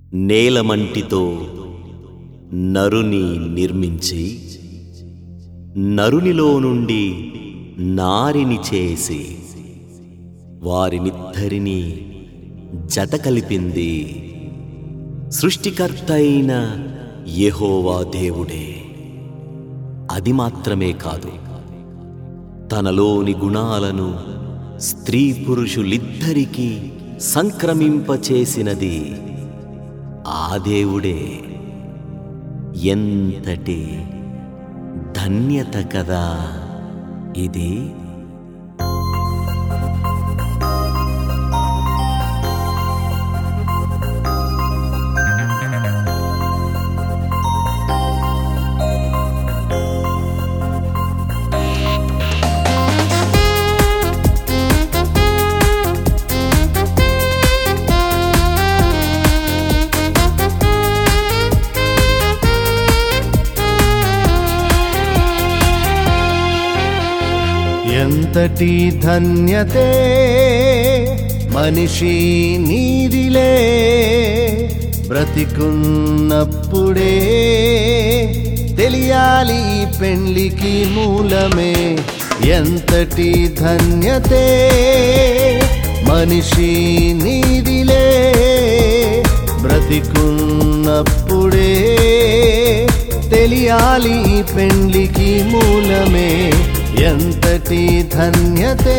నేలమంటితో నరుని నిర్మించి నరునిలో నుండి నారిని చేసి వారినిద్దరినీ జత కలిపింది సృష్టికర్త అయిన యెహోవా దేవుడే అది మాత్రమే కాదు తనలోని గుణాలను స్త్రీ పురుషులిద్దరికీ సంక్రమింపచేసినది ఆ దేవుడే ఎంతటి ధన్యత కదా ఇది ఎంతటి ధన్యతే మనిషి నీదిలే బ్రతికున్నప్పుడే తెలియాలి ఈ పెండ్లికి మూలమే ఎంతటి ధన్యతే మనిషి నీదిలే బ్రతికున్నప్పుడే తెలియాలి ఈ పెండ్లికి మూలమే ఎంతటి ధన్యతే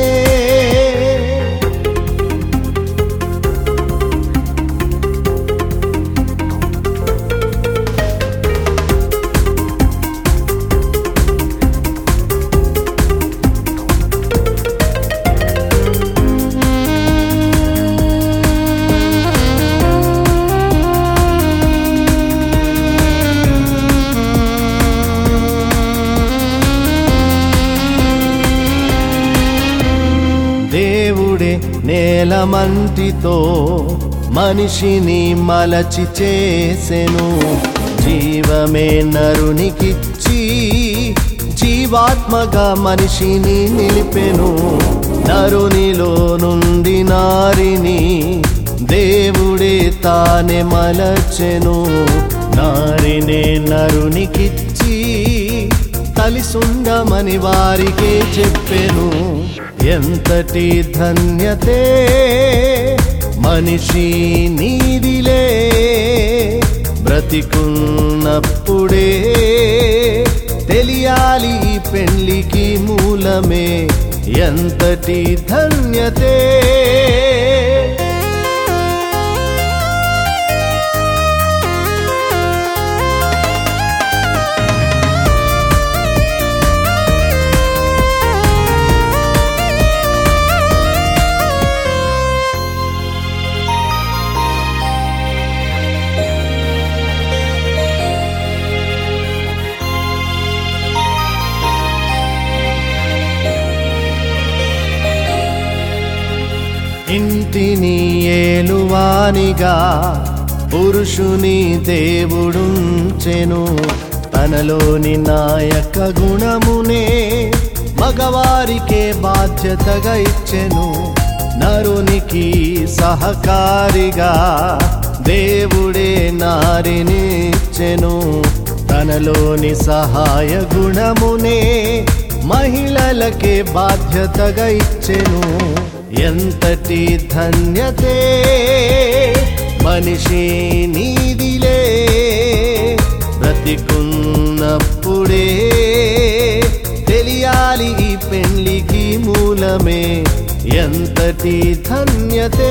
దేవుడే నేలమంటితో మనిషిని మలచి చేసెను జీవమే నరునికిచ్చి జీవాత్మగా మనిషిని నిలిపెను నరునిలో నుండి నారిని దేవుడే తానే మలచెను నారినే నరునికిచ్చి కలిసుండమని వారికే చెప్పెను ఎంతటి ధన్యతే మనిషి నీదిలే బ్రతికున్నప్పుడే తెలియాలి ఈ పెళ్లికి మూలమే ఎంతటి ధన్యతే ఇంటిని ఏలువానిగా పురుషుని దేవుడుంచెను తనలోని నాయక గుణమునే మగవారికే బాధ్యతగా ఇచ్చెను నరునికి సహకారిగా దేవుడే నారినిచ్చెను తనలోని సహాయ గుణమునే మహిళలకే బాధ్యతగా ఇచ్చెను ఎంతటి ధన్యతే మనిషి నీదిలే బ్రతికున్నప్పుడే తెలియాలి ఈ పెళ్లికి మూలమే ఎంతటి ధన్యతే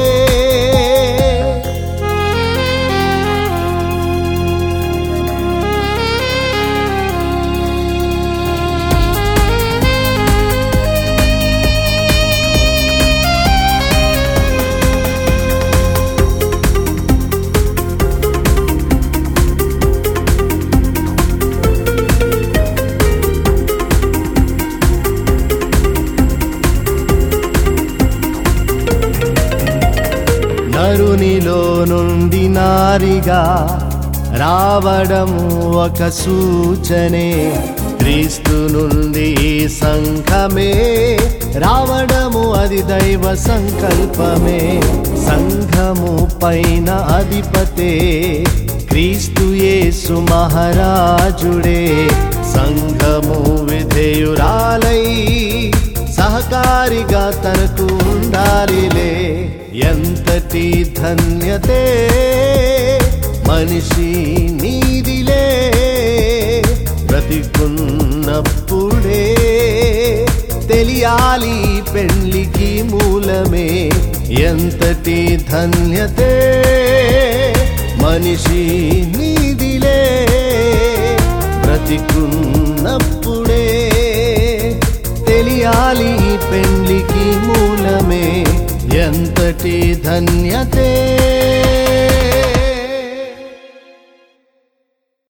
నరునిలో నుండి నారిగా రావడము ఒక సూచనే క్రీస్తు నుండి ఈ సంఘమే రావడము అది దైవ సంకల్పమే సంఘము పైన అధిపతే క్రీస్తు యేసు మహారాజుడే సంఘము విధేయురాలై సహకారిగా తనకు ఉండాలిలే ఎంతటి ధన్యతే మనిషి నీదిలే బ్రతికున్నప్పుడే తెలియాలి పెళ్లికి మూలమే ఎంతటి ధన్యతే మనిషి నీదిలే బ్రతికున్నప్పుడే తెలియాలి పెళ్లికి మూలమే ఎంతటి ధన్యతే